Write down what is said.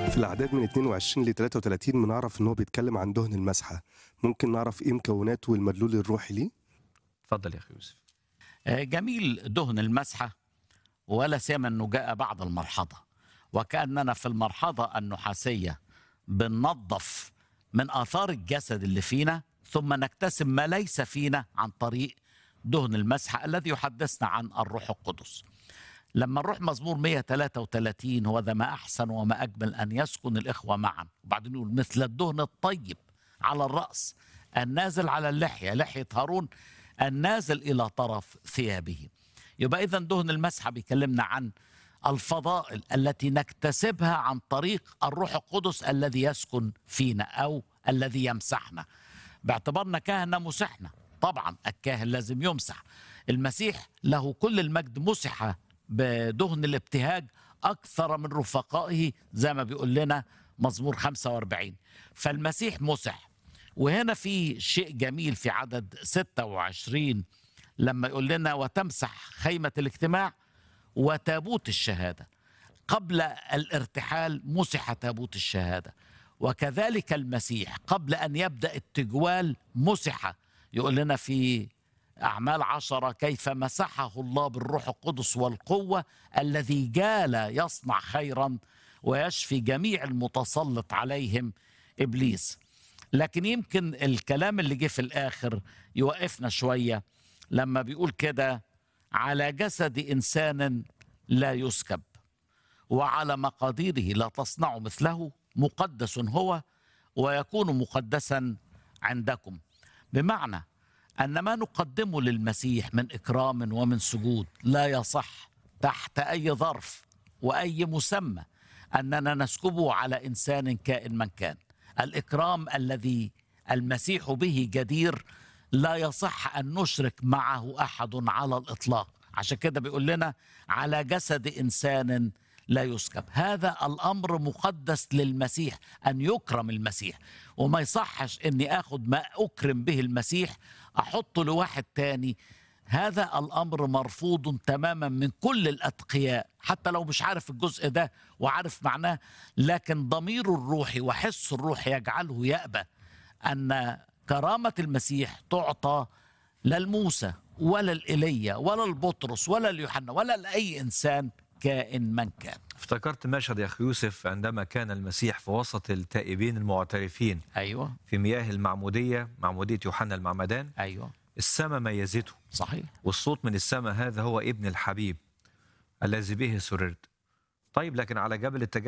في الأعداد من 22 ل 33 بنعرف إن هو بيتكلم عن دهن المسحة ممكن نعرف إيه مكوناته والمدلول الروحي ليه؟ اتفضل يا اخي يوسف آه، جميل دهن المسحة ولا سيما أنه جاء بعد المرحضة وكأننا في المرحضة النحاسية بننظف من آثار الجسد اللي فينا ثم نكتسب ما ليس فينا عن طريق دهن المسحة الذي يحدثنا عن الروح القدس لما نروح مزمور 133 هو ذا ما أحسن وما أجمل أن يسكن الإخوة معا وبعدين يقول مثل الدهن الطيب على الرأس النازل على اللحية لحية هارون النازل إلى طرف ثيابه يبقى إذا دهن المسحة بيكلمنا عن الفضائل التي نكتسبها عن طريق الروح القدس الذي يسكن فينا أو الذي يمسحنا باعتبارنا كهنة مسحنا طبعا الكاهن لازم يمسح المسيح له كل المجد مسح بدهن الابتهاج أكثر من رفقائه زي ما بيقول لنا مزمور 45 فالمسيح مسح وهنا في شيء جميل في عدد 26 لما يقول لنا وتمسح خيمة الاجتماع وتابوت الشهادة قبل الارتحال مسح تابوت الشهادة وكذلك المسيح قبل أن يبدأ التجوال مسح يقول لنا في أعمال عشرة كيف مسحه الله بالروح القدس والقوة الذي جال يصنع خيرا ويشفي جميع المتسلط عليهم إبليس لكن يمكن الكلام اللي جه في الآخر يوقفنا شوية لما بيقول كده على جسد إنسان لا يسكب وعلى مقاديره لا تصنع مثله مقدس هو ويكون مقدسا عندكم بمعنى أن ما نقدمه للمسيح من إكرام ومن سجود لا يصح تحت أي ظرف وأي مسمى أننا نسكبه على إنسان كائن من كان الإكرام الذي المسيح به جدير لا يصح أن نشرك معه أحد على الإطلاق عشان كده بيقول لنا على جسد إنسان لا يسكب هذا الأمر مقدس للمسيح أن يكرم المسيح وما يصحش أني أخذ ما أكرم به المسيح أحطه لواحد تاني هذا الأمر مرفوض تماما من كل الأتقياء حتى لو مش عارف الجزء ده وعارف معناه لكن ضميره الروحي وحس الروح يجعله يأبى أن كرامة المسيح تعطى لا لموسى ولا لإيليا ولا لبطرس ولا ليوحنا ولا لأي إنسان كائن من كان افتكرت مشهد يا اخي يوسف عندما كان المسيح في وسط التائبين المعترفين أيوة في مياه المعموديه معموديه يوحنا المعمدان أيوة السماء ميزته صحيح والصوت من السماء هذا هو ابن الحبيب الذي به سررت طيب لكن على جبل التجلي